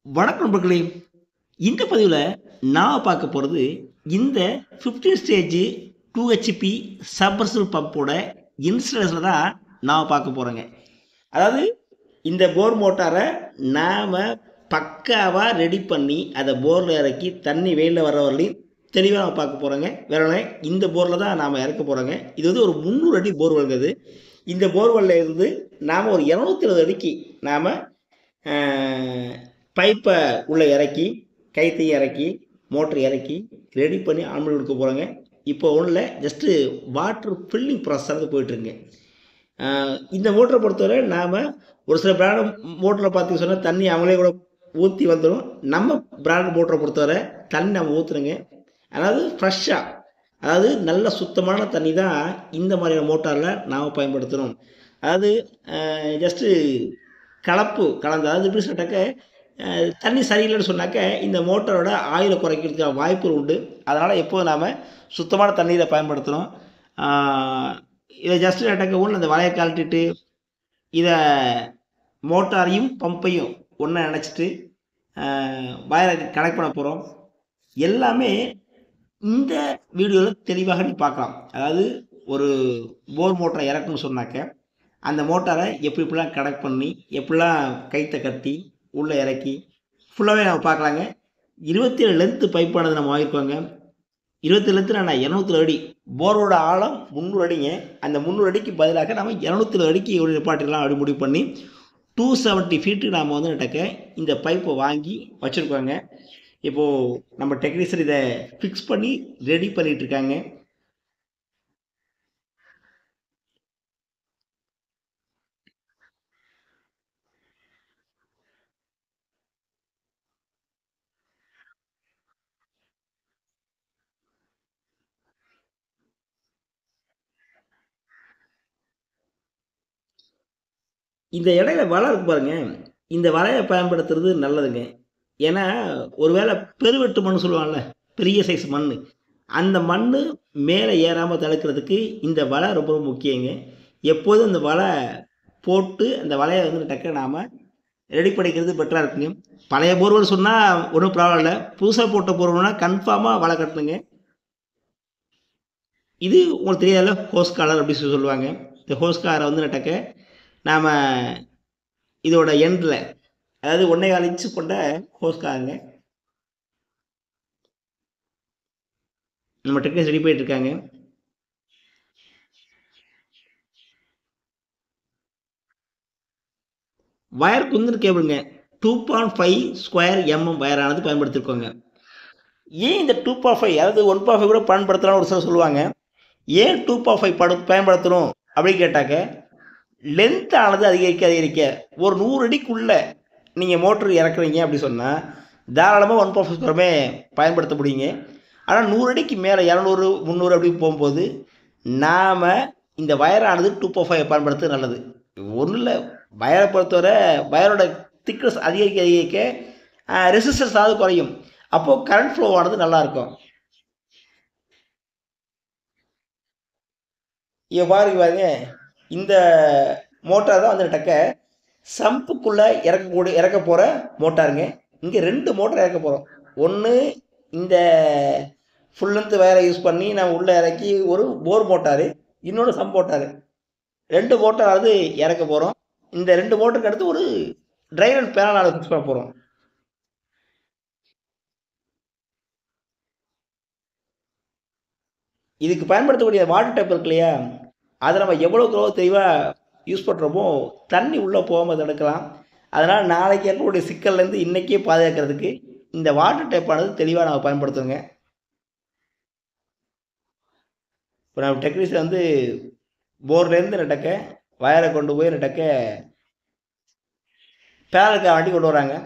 வணக்கம் நண்பர்களே இந்த பதிவில் நான் பார்க்க போகிறது இந்த 15 ஸ்டேஜ் டூ ஹெச்பி சப்மர்சல் பம்போட இன்ஸ்டலேஷனில் தான் நான் பார்க்க போகிறேங்க அதாவது இந்த போர் மோட்டாரை நாம் பக்காவாக ரெடி பண்ணி அதை போரில் இறக்கி தண்ணி வெயிலில் வர வரலையும் தெளிவாக நம்ம பார்க்க போகிறோங்க வேற ஒண்ணு, இந்த போரில் தான் நாம் இறக்க போகிறோங்க இது வந்து ஒரு முந்நூறு அடி போர்வெல் இது இந்த போர்வெல்ல இருந்து நாம் ஒரு இரநூத்தி இருபது அடிக்கு நாம் பைப்பை உள்ளே இறக்கி கைத்தையும் இறக்கி மோட்டர் இறக்கி ரெடி பண்ணி ஆன் பண்ணி கொடுக்க போகிறோங்க இப்போ ஒன்றில் ஜஸ்ட்டு வாட்டர் ஃபில்லிங் ப்ராசஸ் தான் போயிட்டுருங்க இந்த மோட்டரை பொறுத்தவரை நாம் ஒரு சில பிராண்ட் மோட்டரில் பார்த்து சொன்னால் தண்ணி அவங்களே கூட ஊற்றி வந்துடும் நம்ம பிராண்ட் மோட்டரை பொறுத்தவரை தண்ணி நம்ம ஊற்றுறோங்க அதாவது ஃப்ரெஷ்ஷாக அதாவது நல்ல சுத்தமான தண்ணி தான் இந்த மாதிரியான மோட்டாரில் நாம் பயன்படுத்தணும் அதாவது ஜஸ்ட்டு கலப்பு கலந்து அதாவது எப்படி சொல்லிட்டாக்க அஹ், தண்ணி சரியில்லைன்னு சொன்னாக்க இந்த மோட்டரோட ஆயிலை குறைக்கிறதுக்கு வாய்ப்புகள் உண்டு அதனால் எப்போதும் நாம் சுத்தமான தண்ணீரை பயன்படுத்தணும் ஆஹ், இதை ஜஸ்ட் கேட்டாக்க ஒன்று அந்த வலையை கழட்டிட்டு இதை மோட்டாரையும் பம்பையும் ஒன்றா நினச்சிட்டு வயரை கனெக்ட் பண்ண போகிறோம் எல்லாமே இந்த வீடியோவில் தெளிவாக நீ பார்க்கலாம் அதாவது ஒரு போர் மோட்டரை இறக்கணும்னு சொன்னாக்க அந்த மோட்டாரை எப்படி எப்படிலாம் கனெக்ட் பண்ணி எப்படிலாம் கைத்தை கட்டி உள்ளே இறக்கி ஃபுல்லாகவே நம்ம பார்க்கலாங்க இருபத்தி ஏழு லென்த்து பைப்பானது நம்ம வாங்கியிருக்கோங்க இருபத்தி லென்த்து நான் இரநூத்தி அடி போரோட ஆழம் முந்நூறு அடிங்க அந்த முந்நூறு அடிக்கு பதிலாக நம்ம இரநூத்தி அடிக்கு ஒரு நிப்பாட்டிடலாம் அப்படி முடிவு பண்ணி டூ செவன்ட்டி ஃபீட்டுக்கு நாம் வந்து நட்டக்க இந்த பைப்பை வாங்கி வச்சுருக்கோங்க இப்போது நம்ம டெக்னீஷியன் இதை ஃபிக்ஸ் பண்ணி ரெடி பண்ணிட்டு இருக்காங்க இந்த இடையில வலை இருக்கு பாருங்க இந்த வலையை பயன்படுத்துறது நல்லதுங்க ஏன்னா ஒருவேளை பெருவெட்டு மண் சொல்லுவாங்கல்ல பெரிய சைஸ் மண் அந்த மண் மேலே ஏறாமல் தடுக்கிறதுக்கு இந்த வலை ரொம்ப ரொம்ப முக்கியங்க எப்போதும் இந்த வலை போட்டு அந்த வலையை வந்து டக்க நாம் ரெடி பண்ணிக்கிறது பெட்டராக இருக்குங்க பழைய போர்வல் சொன்னால் ஒன்றும் ப்ராப்ளம் இல்லை புதுசாக போட்ட போர்வல்னா கன்ஃபார்மாக வலை கட்டணுங்க இது உங்களுக்கு தெரியாதுல ஹோஸ் காலர் அப்படி சொல்லி சொல்லுவாங்க இந்த ஹோஸ் காரை வந்து நட்டக்க நாம் இதோட எண்டில் அதாவது ஒன்றே கால் இன்ச்சு கொண்ட ஹோஸ் காருங்க நம்ம டெக்னிக்ஸ் ரெடி பண்ணிட்டு இருக்காங்க வயர் குந்தன் கேபிளுங்க two point five square mm வயரானது பயன்படுத்தியிருக்கோங்க ஏன் இந்த டூ பாயிண்ட் ஃபைவ் அதாவது ஒன் பாயிண்ட் ஃபைவ் கூட பயன்படுத்தலாம்னு ஒரு சிலர் சொல்லுவாங்க ஏன் டூ பாயிண்ட் ஃபைவ் படு பயன்படுத்தணும் அப்படின்னு கேட்டாக்க லென்த் ஆனது அதிகரிக்க அதிகரிக்க ஒரு நூறு அடிக்குள்ளே நீங்கள் மோட்டர் இறக்குறீங்க அப்படி சொன்னால் தாராளமாக ஒன் பாயிண்ட் ஃபைவ் பயன்படுத்த முடியுங்க ஆனால் நூறு அடிக்கு மேலே இரநூறு முந்நூறு அப்படி போகும்போது நாம் இந்த வயரானது டூ பாயிண்ட் ஃபைவ் பயன்படுத்துறது நல்லது ஒன்றும் இல்லை வயரை பொறுத்தவரை வயரோட திக்னஸ் அதிகரிக்க அதிகரிக்க ரெசிஸ்டன்ஸ் ஆகுது குறையும் அப்போது கரண்ட் ஃப்ளோ ஆனது நல்லாயிருக்கும் இங்க பாருங்க பாருங்க இந்த மோட்டார் தான் வந்து டக்க சம்புக்குள்ளே இறக்கக்கூடிய இறக்க போகிற மோட்டாருங்க இங்கே ரெண்டு மோட்டார் இறக்க போகிறோம் ஒன்று இந்த ஃபுல் லென்த் வயரை யூஸ் பண்ணி நம்ம உள்ளே இறக்கி ஒரு போர் மோட்டாரு இன்னொன்று சம் மோட்டாரு ரெண்டு மோட்டாராவது இறக்க போகிறோம் இந்த ரெண்டு மோட்டருக்கு அடுத்து ஒரு டிரைவர் பேனல் ஃபிக்ஸ் பண்ண போகிறோம் இதுக்கு பயன்படுத்தக்கூடிய வாட்டர் டேப் இருக்கு இல்லையா அதை நம்ம எவ்வளோக்கு எவ்வளோ தெளிவாக யூஸ் பண்ணுறோமோ தண்ணி உள்ளே போகாமல் தடுக்கலாம் அதனால் நாளைக்கு ஏற்படக்கூடிய சிக்கல்லேருந்து இன்றைக்கே பாதுகாக்கிறதுக்கு இந்த வாட்டர் டேப்பானது தெளிவாக நம்ம பயன்படுத்துங்க இப்போ நம்ம டெக்னீஷியன் வந்து போர்லேருந்து நட்டக்க வயரை கொண்டு போய் நட்டக்க பேனலுக்கு வண்டி கொண்டு வராங்க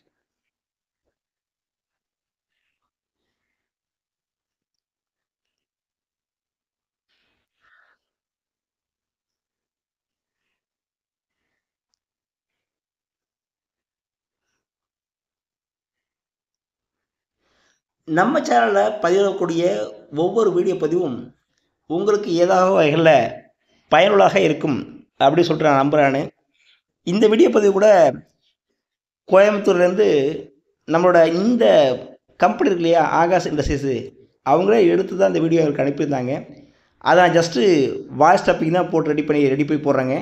நம்ம சேனலில் பதிவிடக்கூடிய ஒவ்வொரு வீடியோ பதிவும் உங்களுக்கு ஏதாவது வகைகளில் பயனுள்ளதாக இருக்கும் அப்படி சொல்லிட்டு நான் நம்புகிறேன் இந்த வீடியோ பதிவு கூட கோயம்புத்தூர்லேருந்து நம்மளோட இந்த கம்பெனி இருக்கு இல்லையா ஆகாஷ் இண்டஸ்ட்ரீஸு அவங்களே எடுத்து தான் இந்த வீடியோ எனக்கு அனுப்பியிருந்தாங்க அதை நான் ஜஸ்ட்டு வாய்ஸ் டாப்பிங் தான் போட்டு ரெடி பண்ணி ரெடி பண்ணி போடுறேங்க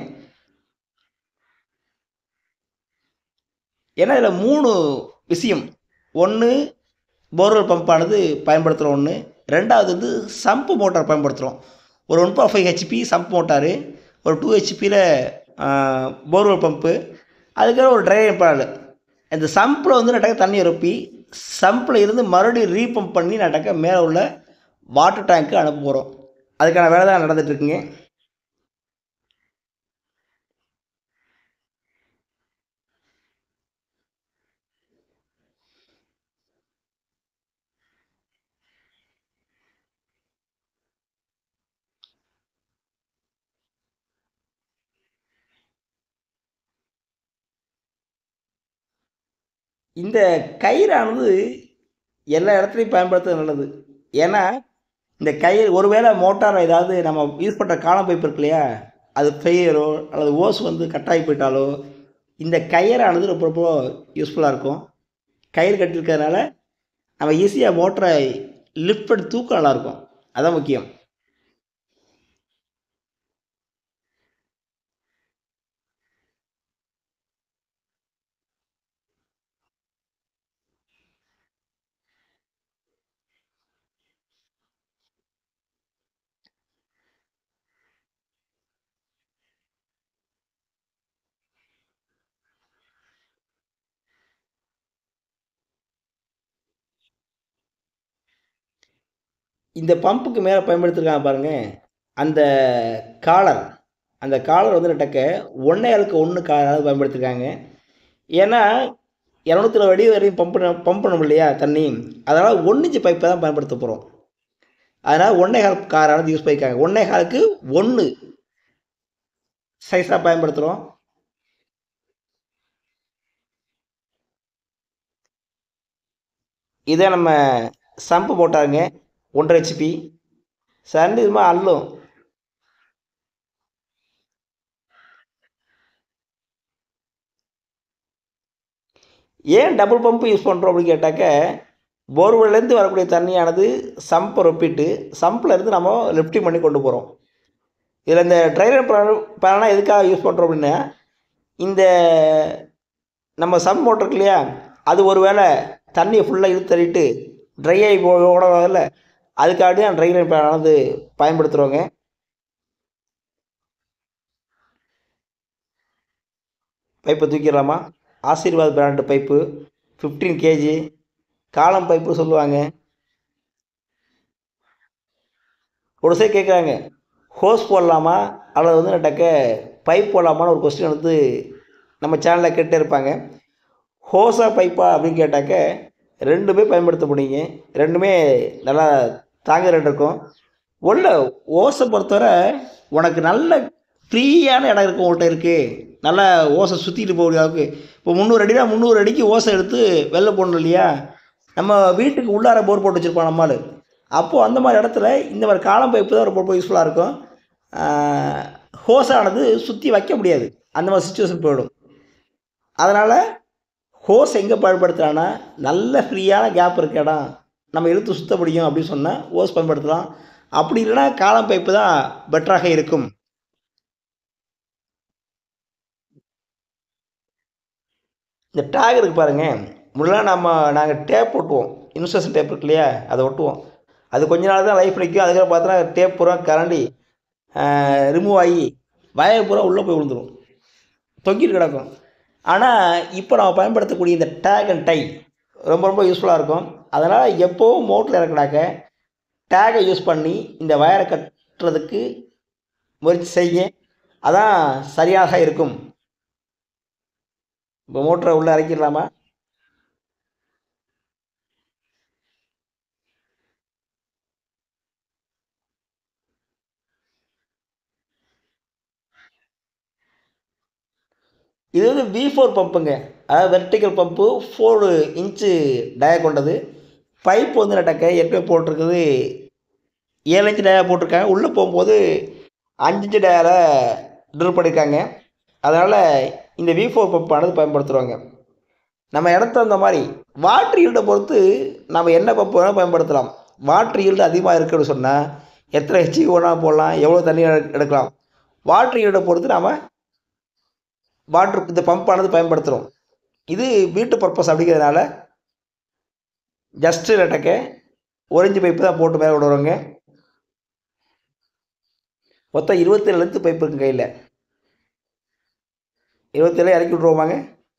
ஏன்னா இதில் மூணு விஷயம் ஒன்று போர்வெல் பம்பானது பயன்படுத்துகிறோம் ஒன்று ரெண்டாவது வந்து சம்பு மோட்டார் பயன்படுத்துகிறோம் ஒரு one point five HP sump motor ஒரு டூ ஹெச்பியில் போர்வெல் பம்பு அதுக்கப்புறம் ஒரு ட்ரை பால் இந்த சம்பில் வந்து நட்டாக்க தண்ணி ரொப்பி சம்பில் இருந்து மறுபடியும் ரீபம்ப் பண்ணி நட்டாக்க மேலே உள்ள வாட்டர் டேங்க்கு அனுப்ப போகிறோம் அதுக்கான வேலை தான் நடந்துகிட்ருக்குங்க இந்த கயிறானது எல்லா இடத்துலையும் பயன்படுத்துறது நல்லது ஏன்னா இந்த கயிறு ஒருவேளை மோட்டார் ஏதாவது நம்ம யூஸ் பண்ணுற காலம் பைப் இருக்கு இல்லையா அது ஃபெயிலோ அல்லது ஓஸ் வந்து கட்டாகி போயிட்டாலோ இந்த கயிறானது ரொம்ப ரொம்ப யூஸ்ஃபுல்லாக இருக்கும் கயிறு கட்டியிருக்கிறதுனால நம்ம ஈஸியாக மோட்டரை லிஃப்ட் பண்ணி தூக்க நல்லாயிருக்கும் அதான் முக்கியம் இந்த பம்புக்கு மேலே பயன்படுத்திருக்காங்க பாருங்கள் அந்த காலர் அந்த காலர் வந்து நட்டக்க ஒன்றே ஆளுக்கு ஒன்று காலர் பயன்படுத்திருக்காங்க ஏன்னா இரநூத்தி அடி வரையும் பம்ப் பம்ப் பண்ணணும் இல்லையா தண்ணி அதனால் ஒன்றிஞ்சு பைப்பை தான் பயன்படுத்த போகிறோம் அதனால் ஒன்றே கால் காரானது யூஸ் பண்ணியிருக்காங்க ஒன்றே காலுக்கு ஒன்று சைஸாக பயன்படுத்துகிறோம் இதை நம்ம சம்பு போட்டாங்க ஒன்றரை ஹெச்பி சண்டு இதுமா அள்ளும் ஏன் டபுள் பம்பு யூஸ் பண்ணுறோம் அப்படின்னு கேட்டாக்க போர்வெல்லேருந்து வரக்கூடிய தண்ணியானது சம்பை ரொப்பிட்டு சம்பில் இருந்து நம்ம லிஃப்டிங் பண்ணி கொண்டு போகிறோம் இதில் இந்த ட்ரைனர் பேனலாம் எதுக்காக யூஸ் பண்ணுறோம் அப்படின்னா இந்த நம்ம சம் மோட்டர் இருக்கு இல்லையா அது ஒரு வேளை தண்ணியை ஃபுல்லாக இழுத்து தள்ளிட்டு ட்ரை ஆகி ஓடல அதுக்காண்டி தான் ட்ரைனர் பேனானது பயன்படுத்துகிறோங்க பைப்பை தூக்கிடலாமா Ashirvad brand pipe fifteen KG column pipe சொல்லுவாங்க ஒரு சைடு கேட்குறாங்க ஹோஸ் போடலாமா அல்லது வந்து நட்டக்க பைப் போடலாமான்னு ஒரு கொஸ்டின் வந்து நம்ம சேனலில் கேட்டே இருப்பாங்க ஹோஸா பைப்பா அப்படின்னு கேட்டாக்க ரெண்டுமே பயன்படுத்த முடியுங்க ரெண்டுமே நல்லா தாங்க ரெண்டு இருக்கும் உள்ள ஓசை பொறுத்தவரை உனக்கு நல்ல ஃப்ரீயான இடம் இருக்கும் உங்கள்கிட்ட இருக்குது நல்லா ஓசை சுற்றிட்டு போகிற அளவுக்கு இப்போ முந்நூறு அடினா முந்நூறு அடிக்கு ஓசை எடுத்து வெளில போடணும் இல்லையா நம்ம வீட்டுக்கு உள்ளார போர் போட்டு வச்சுருப்போம் நம்மால் அப்போது அந்த மாதிரி இடத்துல இந்த மாதிரி காலம் பைப்பு தான் ரொம்ப யூஸ்ஃபுல்லாக இருக்கும் ஹோஸானது சுற்றி வைக்க முடியாது அந்த மாதிரி சுச்சுவேஷன் போயிடும் அதனால் ஹோஸ் எங்கே பயன்படுத்துகிறான்னா நல்ல ஃப்ரீயான கேப் இருக்க இடம் நம்ம இழுத்து சுத்த முடியும் அப்படின்னு சொன்னால் ஹோஸ் பயன்படுத்தலாம் அப்படி இல்லைன்னா காலம் பைப்பு தான் பெட்டராக இருக்கும் இந்த டேக் இருக்கு பாருங்க முன்னெல்லாம் நம்ம நாங்கள் டேப் ஒட்டுவோம் இன்ஸ்ட்ரக்ஷன் டேப் இருக்கு இல்லையா அதை ஒட்டுவோம் அது கொஞ்ச நாள் தான் லைஃப் நிற்கும் அதுக்கப்புறம் பார்த்தோன்னா டேப் பூரா கரண்டி ரிமூவ் ஆகி வயர் பூரா உள்ளே போய் விழுந்துடும் தொங்கிட்டு கிடக்கும் ஆனால் இப்போ நம்ம பயன்படுத்தக்கூடிய இந்த டேக் அண்ட் டை ரொம்ப ரொம்ப யூஸ்ஃபுல்லாக இருக்கும் அதனால் எப்போவும் மோட்டில் இறக்குனாக்க டேகை யூஸ் பண்ணி இந்த வயரை கட்டுறதுக்கு முயற்சி செய்யுங்க அதான் சரியாக இருக்கும் இப்போ மோட்டரை உள்ளே இறக்கிடலாமா இது வந்து வி ஃபோர் பம்புங்க அதாவது vertical pump four inch dia கொண்டது பைப் வந்து நட்டக்க ஏற்கனவே போட்டிருக்குது ஏழு இன்ச்சு டயா போட்டிருக்காங்க உள்ளே போகும்போது அஞ்சு இன்ச்சு டயாவில் ட்ரில் பண்ணியிருக்காங்க அதனால் இந்த வி ஃபோர் பம்பானது பயன்படுத்துகிறாங்க நம்ம இடத்த அந்த மாதிரி வாட்டர் ஈல்டை பொறுத்து நம்ம என்ன பம்பு வேணால் பயன்படுத்தலாம் வாட்டர் ஈல்டு அதிகமாக இருக்குன்னு சொன்னால் எத்தனை ஹெச்சி வேணால் போடலாம் எவ்வளோ தண்ணி எடு- எடுக்கலாம் வாட்டர் ஈல்டை பொறுத்து நாம் வாட்ரு இந்த பம்பானது பயன்படுத்துகிறோம் இது வீட்டு பர்பஸ் அப்படிங்கிறதுனால ஜஸ்ட்டு லெட்டக்க ஒரிஞ்சு பைப்பு தான் போட்டு மேலே விடுறோங்க மொத்தம் இருபத்தேழு லென்த்து பைப்பு இருக்கு கையில் இருபத்தேழு இறக்கி விட்ருவோமாங்க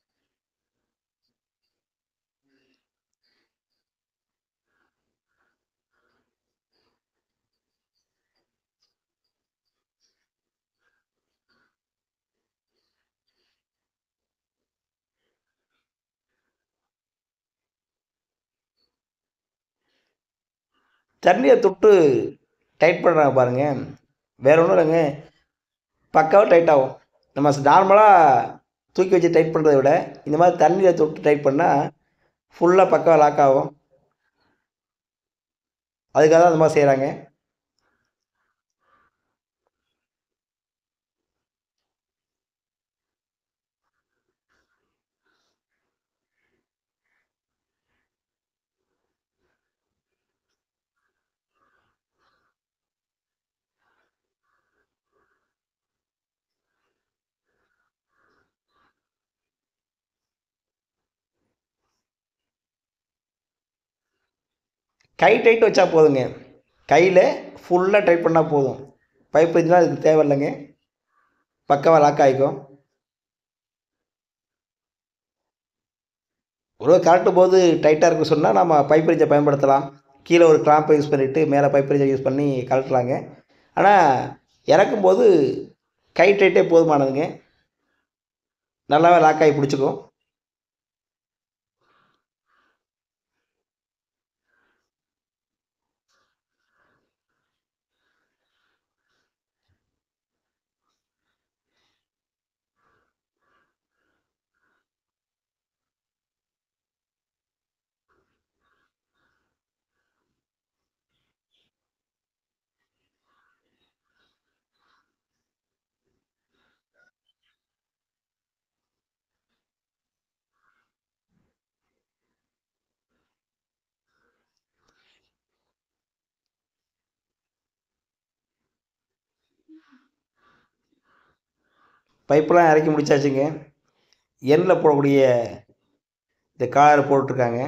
தண்ணியை தொட்டு டைட் பண்ணுறாங்க பாருங்கள் வேற ஒன்றும் இல்லைங்க பக்காவாக டைட் ஆகும் நம்ம நார்மலாக தூக்கி வச்சு டைட் பண்ணுறத விட இந்த மாதிரி தண்ணியை தொட்டு டைட் பண்ணால் ஃபுல்லாக பக்காவாக லாக் ஆகும் அதுக்காக தான் அந்த மாதிரி செய்கிறாங்க கை டைட் வச்சா போதுங்க கையில் ஃபுல்லாக டைட் பண்ணால் போதும் பைப் இருந்துச்சுன்னா அதுக்கு தேவையில்லைங்க பக்காவாக லாக் ஆகிக்கும் ஒரு கரெக்டு போது டைட்டாக இருக்குன்னு சொன்னால் நம்ம பைப் ரிஞ்சை பயன்படுத்தலாம் கீழே ஒரு கிளாம்பை யூஸ் பண்ணிவிட்டு மேலே பைப் ரிஞ்சை யூஸ் பண்ணி கழட்டலாங்க ஆனால் இறக்கும்போது கை டைட்டே போதுமானதுங்க நல்லாவே லாக் ஆகி பிடிச்சிக்கும் பைப்பெல்லாம் இறக்கி முடிச்சாச்சுங்க எண்ணில் போடக்கூடிய இந்த கார் போட்டிருக்காங்க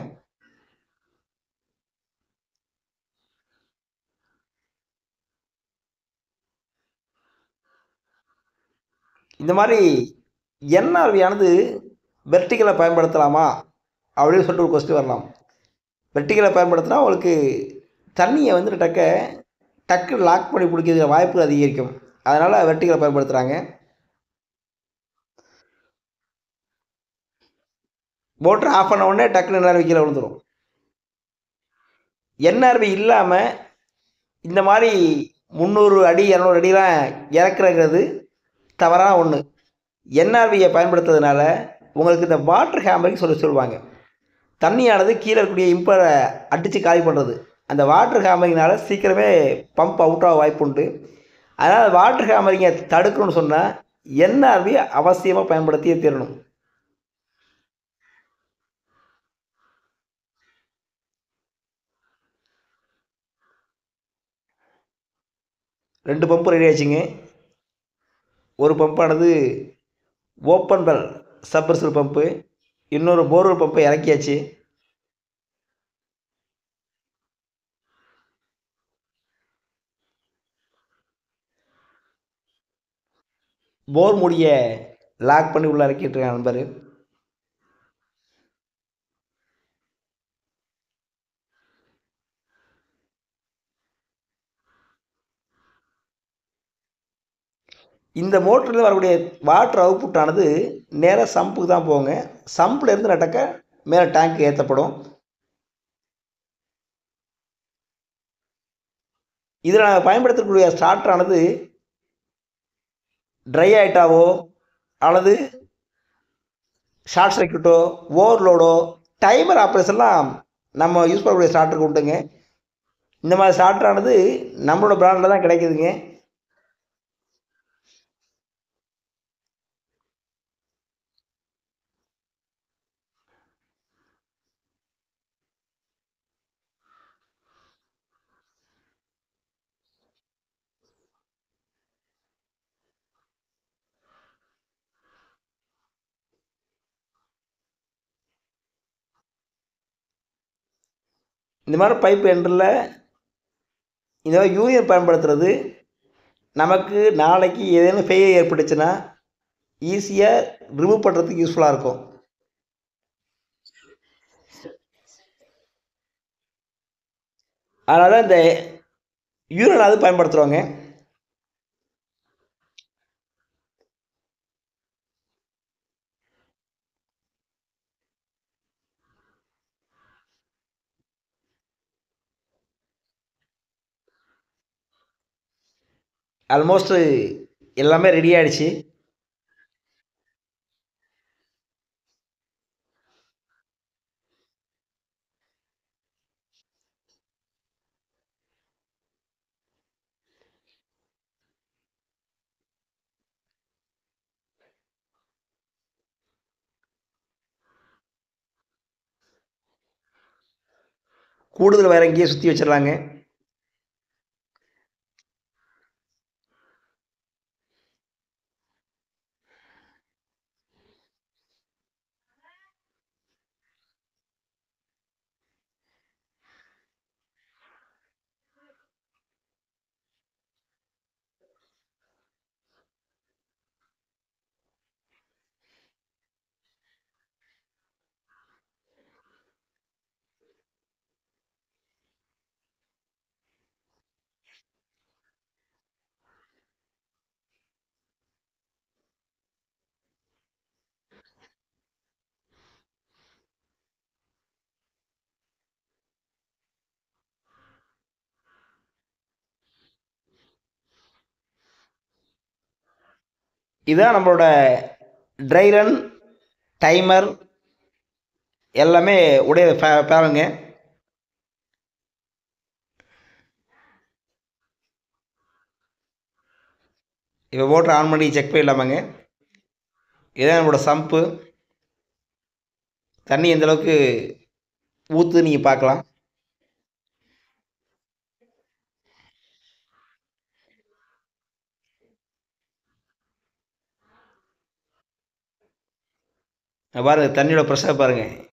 இந்த மாதிரி என்ஆர்வியானது வெர்டிக்கலை பயன்படுத்தலாமா அப்படின்னு சொல்லிட்டு ஒரு கொஸ்டின் வரலாம் வெர்டிக்கலை பயன்படுத்தினா உங்களுக்கு தண்ணியை வந்து டக்க டக்கு லாக் பண்ணி பிடிக்கிற வாய்ப்பு அதிகரிக்கும் அதனால் வெர்டிக்கலை பயன்படுத்துகிறாங்க மோட்ரு ஆஃப் பண்ண உடனே டக்குன்னு என்ஆர்வி கீழே விழுந்துடும் என்ஆர்வி இல்லாமல் இந்த மாதிரி முந்நூறு அடி இரநூறு அடிலாம் இறக்குறங்கிறது தவறான ஒன்று என்ஆர்வியை பயன்படுத்துறதுனால உங்களுக்கு இந்த வாட்டர் ஹேமரிங் சொல்லி சொல்லுவாங்க தண்ணியானது கீழே இருக்கக்கூடிய இம்பரை அடித்து காலி பண்ணுறது அந்த வாட்டர் ஹேமரிங்னால சீக்கிரமே பம்ப் அவுட் ஆக வாய்ப்பு உண்டு அதனால் வாட்டர் ஹேமரிங்கை தடுக்கணும்னு சொன்னால் என்ஆர்வி அவசியமாக பயன்படுத்தியே தீரணும் ரெண்டு பம்பு ரெடி ஆச்சுங்க ஒரு பம்பானது ஓப்பன் பெல் சப்மர்சல் பம்பு இன்னொரு போர்வெல் பம்பை இறக்கியாச்சு போர் மூடிய லாக் பண்ணி உள்ள இறக்கிட்டு இருக்கான் நண்பர் இந்த மோட்டரில் வரக்கூடிய வாட்டர் அவுட்புட் ஆனது நேராக சம்புக்கு தான் போங்க சம்பில் இருந்து நட்டக்க மேலே டேங்க் ஏற்றப்படும் இதில் நாங்கள் பயன்படுத்தக்கூடிய ஸ்டார்டரானது ட்ரை ஆயிட்டாவோ அல்லது ஷார்ட் சர்க்கியூட்டோ ஓவர்லோடோ டைமர் ஆப்ரேஷன்லாம் நம்ம யூஸ் பண்ணக்கூடிய ஸ்டார்டருக்கு உண்டுங்க இந்த மாதிரி ஸ்டார்டரானது நம்மளோட பிராண்டில் தான் கிடைக்குதுங்க இந்த மாதிரி பைப் எண்டரில் இந்த மாதிரி யூனியன் பயன்படுத்துறது நமக்கு நாளைக்கு ஏதேனும் ஃபெயிலியர் ஏற்பட்டுச்சுன்னா ஈஸியாக ரிமூவ் பண்ணுறதுக்கு யூஸ்ஃபுல்லாக இருக்கும் அதனால் இந்த யூரின் அது பயன்படுத்துகிறோங்க ஆல்மோஸ்ட்டு எல்லாமே ரெடி ஆகிடுச்சு கூடுதல் வேறு எங்கேயே சுற்றி வச்சிடலாங்க இதுதான் நம்மளோட ட்ரை ரன் டைமர் எல்லாமே உடைய பேருங்க இப்போ மோட்ரு ஆன் பண்ணி செக் பண்ணிடலாமாங்க இதுதான் நம்மளோட சம்பு தண்ணி எந்த அளவுக்கு ஊற்று நீங்கள் பார்க்கலாம் பாருங்கள் தண்ணியோட ப்ரெஷர் பாருங்கள்